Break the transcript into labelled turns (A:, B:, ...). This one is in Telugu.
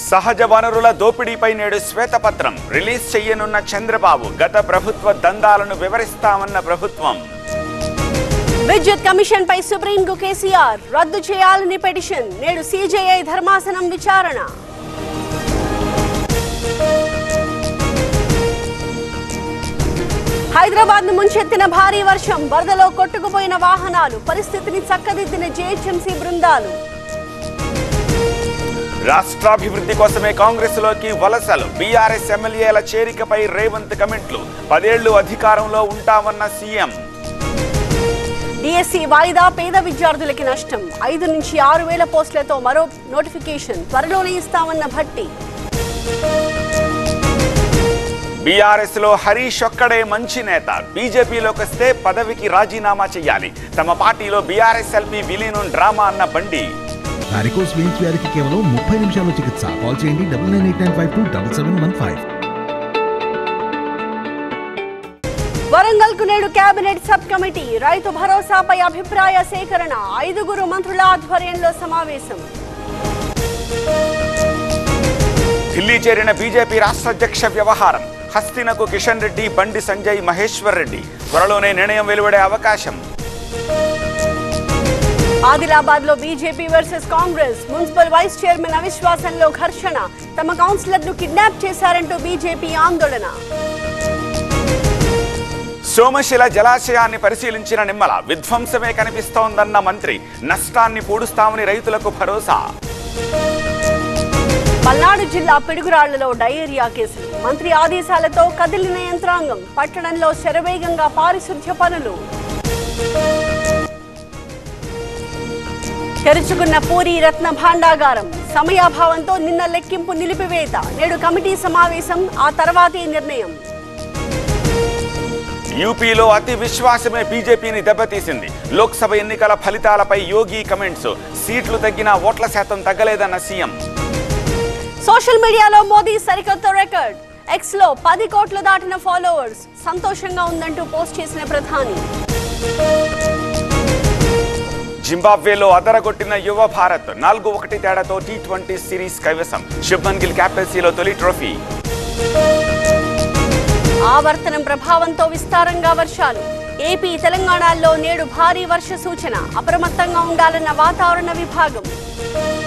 A: సహజ వనరుల దోపిడీపై నేడు శ్వేతపత్రం రిలీజ్ చేయనున్న చంద్రబాబు గత ప్రభుత్వ దందాలను వివరిస్తామన్న ప్రభుత్వం
B: విద్యుత్ కమిషన్ పై సుప్రీంకు కేసీఆర్ రద్దు చేయాలని పిటిషన్ నేడు సీజేఐ ధర్మాసనం విచారణ హైదరాబాద్ ను ముంచెత్తిన భారీ వర్షం వరదలో కొట్టుకుపోయిన వాహనాలు పరిస్థితిని చక్కదిద్దిన జేహెచ్ఎంసీ బృందాలు
A: రాష్ట్రాభివృద్ధి కోసమే కాంగ్రెస్ లోకి వలసలు బీఆర్ఎస్ ఎమ్మెల్యేల చేరికపై రేవంత్ కమెంట్లు పదేళ్లు అధికారంలో ఉంటామన్న సీఎం
B: డిఎస్సి వాయిదా పేద విద్యార్థులకి నష్టం ఐదు నుంచి ఆరు వేల పోస్టులతో మరో నోటిఫికేషన్ త్వరలోనే ఇస్తామన్న భట్టి
A: బీఆర్ఎస్ లో హరీష్ ఒక్కడే మంచి నేత బీజేపీలోకి వస్తే పదవికి రాజీనామా చేయాలి తమ పార్టీలో బీఆర్ఎస్ ఎల్పీ విలీనం డ్రామా అన్న బండి
C: వారికోస్ వెయిన్స్ వ్యాధికి కేవలం ముప్పై నిమిషాల్లో చికిత్స కాల్ చేయండి double nine eight nine five two double seven one five
B: Warangal కు నేడు కేబినెట్ సబ్ కమిటీ రైతు భరోసాపై అభిప్రాయ సేకరణ ఐదుగురు మంత్రుల ఆధ్వర్యంలో సమావేశం
A: ఢిల్లీ చేరిన బీజేపీ రాష్ట్ర అధ్యక్ష వ్యవహారం హస్తినకు కిషన్ రెడ్డి బండి సంజయ్ మహేశ్వర్ రెడ్డి త్వరలోనే నిర్ణయం వెలువడే అవకాశం
B: ఆదిలాబాద్ లో BJP versus Congress municipal vice chairman అవిశ్వాసంలో ఘర్షణ తమ కౌన్సిలర్ ను కిడ్నాప్ చేశారంటూ బీజేపీ ఆందోళన
A: సోమశిల జలాశయాన్ని పరిశీలించిన నిమ్మల విధ్వంసమే కనిపిస్తోందన్న మంత్రి నష్టాన్ని పూడుస్తామని రైతులకు భరోసా
B: పల్నాడు జిల్లా పిడుగురాళ్లలో డయేరియా కేసులు మంత్రి ఆదేశాలతో కదిలిన యంత్రాంగం పట్టణంలో శరవేగంగా పారిశుధ్య పనులు తెరుచుకున్న పూరి రత్న భాండాగారం సమయాభావంతో నిన్న లెక్కింపు నిలిపివేత నేడు కమిటీ సమావేశం ఆ తర్వాతే నిర్ణయం
A: యూపీలో అతి విశ్వాసమే బీజేపీని దెబ్బతీసింది లోక్సభ ఎన్నికల ఫలితాలపై యోగి కమెంట్స్ సీట్లు తగ్గినా ఓట్ల శాతం తగ్గలేదన్న సీఎం
B: సోషల్ మీడియాలో మోదీ సరికొత్త రికార్డ్ ఎక్స్ లో పది కోట్లు దాటిన ఫాలోవర్స్ సంతోషంగా ఉందంటూ పోస్ట్ చేసిన ప్రధాని
A: జింబాబ్వేలో అదరగొట్టిన యువ భారత్ నాలుగు ఒకటి తేడాతో టీ ట్వంటీ సిరీస్ కైవసం శుభ్మన్ గిల్ క్యాప్టెన్సీలో తొలి ట్రోఫీ
B: ఆవర్తనం ప్రభావంతో విస్తారంగా వర్షాలు ఏపీ తెలంగాణలో నేడు భారీ వర్ష సూచన అప్రమత్తంగా ఉండాలన్న వాతావరణ విభాగం